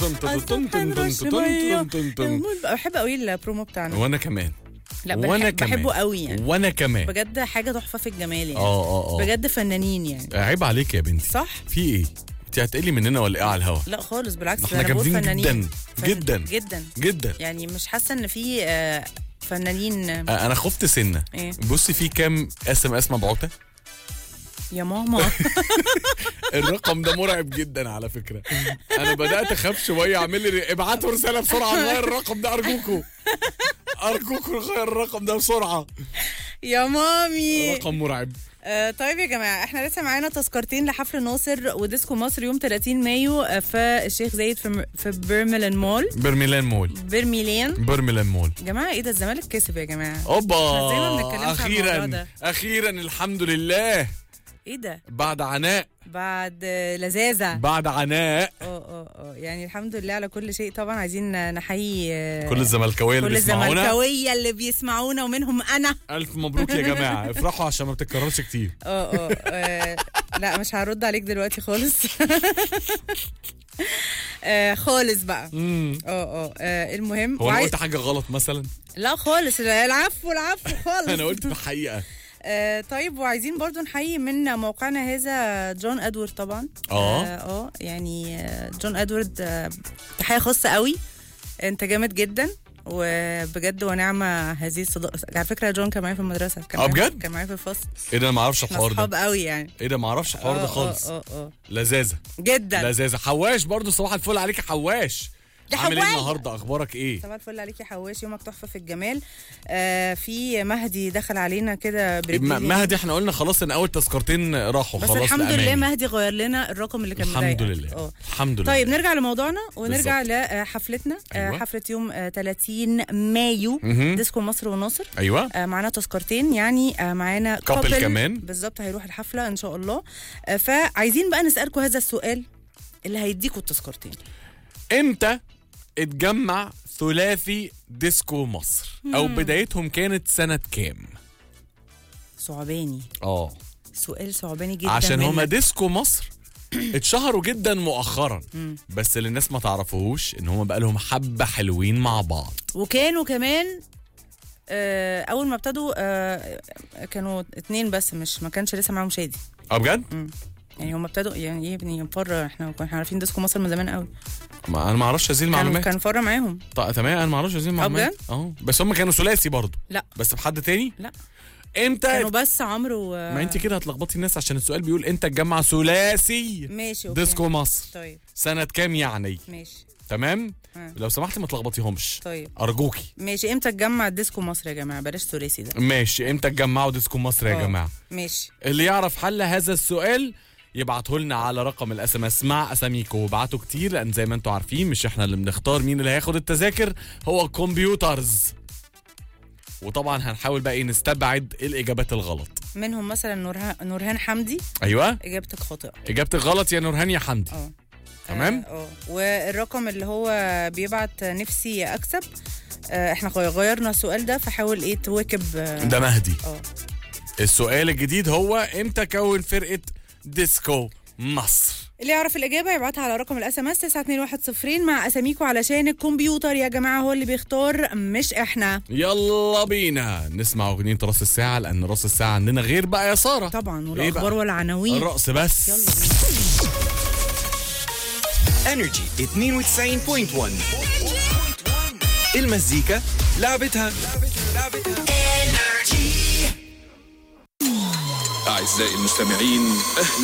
بحب قوي البرومو بتاعنا وانا كمان لا وانا بحب كمان بحبه قوي يعني وانا كمان بجد حاجه تحفه في الجمال يعني اه اه اه بجد فنانين يعني عيب عليك يا بنتي صح في ايه انت هتقلي مننا ولا ايه على الهوا لا خالص بالعكس احنا انا بقول جامدين فنانين جدا فن- جدا جدا جدا يعني مش حاسه ان في آه، فنانين آه، انا خفت سنه ايه بصي في كام اس ام اس مبعوته يا ماما الرقم ده مرعب جدا على فكره انا بدات اخاف شويه اعمل لي ابعتوا رساله بسرعه نغير الرقم ده ارجوكوا ارجوكوا نغير الرقم ده بسرعه يا مامي رقم مرعب آه طيب يا جماعه احنا لسه معانا تذكرتين لحفل ناصر وديسكو مصر يوم 30 مايو آه، في الشيخ زايد في في بيرميلان مول برميلان مول برميلان برميلان مول يا جماعه ايه ده الزمالك كسب يا جماعه اوبا إحنا إزاي ما بنتكلمش عن الموضوع اخيرا ده؟ اخيرا الحمد لله ايه ده بعد عناء بعد آه، لذاذه بعد عناء اه اه اه يعني الحمد لله على كل شيء طبعا عايزين نحيي آه، كل الزملكاويه اللي كل بيسمعونا الزملكاويه اللي بيسمعونا ومنهم انا الف مبروك يا جماعه افرحوا عشان ما بتتكررش كتير اه اه آه، لا مش هرد عليك دلوقتي خالص آه خالص بقى امم اه اه آه، المهم هو انا وعاي- قلت حاجه غلط مثلا لا خالص لا، العفو العفو خالص انا قلت الحقيقه آه طيب وعايزين برضو نحيي من موقعنا هذا جون ادوارد طبعا اه. اه آه، يعني آه، جون ادوارد آه، تحيه خاصه قوي انت جامد جدا وبجد ونعمه هذه الصداقه على فكره جون كان معايا في المدرسه كان اه معايا- بجد؟ كان معايا في الفصل ايه ده انا ما اعرفش احنا الحوار اصحاب ده قوي يعني ايه ده ما اعرفش الحوار اه ده اه خالص اه اه لذاذه جدا لذاذه حواش برضو صباح الفل عليك يا حواش يا عامل ايه حواش. النهارده اخبارك ايه صباح الفل عليك يا حواش يومك تحفه في الجمال آه في مهدي دخل علينا كده م- برجليه مهدي احنا قلنا خلاص ان اول تذكرتين راحوا بس خلاص الحمد لله لأماني. مهدي غير لنا الرقم اللي كان الحمد مضايقك. لله اه الحمد لله طيب نرجع لموضوعنا ونرجع لحفلتنا أيوة. حفله يوم آه، 30 مايو مهم. ديسكو مصر وناصر ايوه آه، معانا تذكرتين يعني آه، معانا Couple couple كمان. بالظبط هيروح الحفله ان شاء الله آه، فعايزين بقى نسالكم هذا السؤال اللي هيديكوا التذكرتين امتى اتجمع ثلاثي ديسكو مصر او بدايتهم كانت سنه كام صعباني اه سؤال صعباني جدا عشان هما منك. ديسكو مصر اتشهروا جدا مؤخرا بس اللي الناس ما تعرفوهوش ان هما بقالهم حبه حلوين مع بعض وكانوا كمان آه، اول ما ابتدوا آه، كانوا اتنين بس مش ما كانش لسه معاهم شادي اه بجد يعني هم ابتدوا يعني ايه يا ابني فر احنا كنا عارفين ديسكو مصر من زمان قوي ما انا ما اعرفش هذه كان المعلومات كان فر معاهم طيب تمام انا ما اعرفش هذه المعلومات اه بس هم كانوا ثلاثي برضو لا بس بحد تاني لا امتى كانوا بس عمرو و... ما انت كده هتلخبطي الناس عشان السؤال بيقول انت تجمع ثلاثي ماشي اوكي ديسكو مصر طيب سنه كام يعني ماشي تمام ها. لو سمحتي ما تلخبطيهمش طيب ارجوكي ماشي امتى تجمع ديسكو مصر يا جماعه بلاش ثلاثي ده ماشي امتى تجمعوا ديسكو مصر يا آه. جماعه ماشي اللي يعرف حل هذا السؤال يبعته لنا على رقم الاس ام اس مع اساميكو وابعتوا كتير لان زي ما انتم عارفين مش احنا اللي بنختار مين اللي هياخد التذاكر هو الكمبيوترز وطبعا هنحاول بقى ايه نستبعد الاجابات الغلط منهم مثلا نورها... نورهان حمدي ايوه اجابتك خاطئه اجابتك غلط يا نورهان يا حمدي اه تمام. اه آه. والرقم اللي هو بيبعت نفسي اكسب آه، احنا غي- غيرنا السؤال ده فحاول ايه تواكب اه ده مهدي آه. السؤال الجديد هو امتى كون فرقه ديسكو مصر اللي يعرف الإجابة يبعتها على رقم الاس ام اس 921 مع أساميكو علشان الكمبيوتر يا جماعة هو اللي بيختار مش احنا يلا بينا نسمع اغنيه راس الساعه لان راس الساعه عندنا غير بقى يا ساره طبعا إيه والأخبار بقى؟ والعناوين الرقص بس يلا بينا انرجي 92.1 المزيكا لعبتها أعزائي المستمعين أهلا